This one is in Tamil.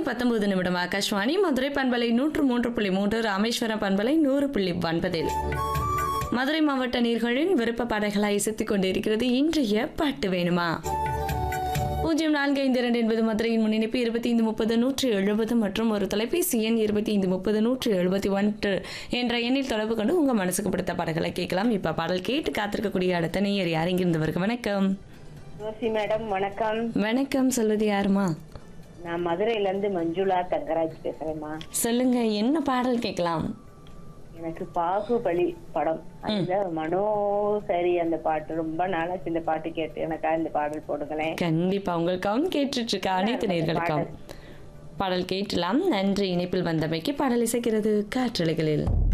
பத்தொன்பது நிமிடம் ஆகாஷ்வாணி மதுரை பண்பலை நூற்று மூன்று புள்ளி மூன்று ராமேஸ்வரம் பண்பலை நூறு புள்ளி ஒன்பதில் மதுரை மாவட்ட நீர்களின் விருப்ப பாடல்களை இசைத்துக் கொண்டிருக்கிறது இன்றைய பாட்டு வேணுமா பூஜ்ஜியம் நான்கு ஐந்து இரண்டு என்பது மதுரையின் முன்னிணைப்பு இருபத்தி ஐந்து முப்பது நூற்றி எழுபது மற்றும் ஒரு தொலைபேசி எண் இருபத்தி ஐந்து முப்பது நூற்றி எழுபத்தி ஒன்று என்ற எண்ணில் தொடர்பு கொண்டு உங்க மனசுக்கு பிடித்த பாடல்களை கேட்கலாம் இப்ப பாடல் கேட்டு காத்திருக்கக்கூடிய அடுத்த நேயர் யார் இங்கிருந்து வருக வணக்கம் ரோசி மேடம் வணக்கம் வணக்கம் சொல்வது யாருமா நான் மதுரையில இருந்து மஞ்சுளா தங்கராஜ் பேசுறேம்மா சொல்லுங்க என்ன பாடல் கேட்கலாம் எனக்கு பாகுபலி படம் அந்த மனோ சரி அந்த பாட்டு ரொம்ப நாளாச்சு இந்த பாட்டு கேட்டு எனக்கா இந்த பாடல் போடுங்களேன் கண்டிப்பா உங்களுக்காகவும் கேட்டுட்டு இருக்க அனைத்து நேர்களுக்கும் பாடல் கேட்டலாம் நன்றி இணைப்பில் வந்தமைக்கு பாடல் இசைக்கிறது காற்றலைகளில்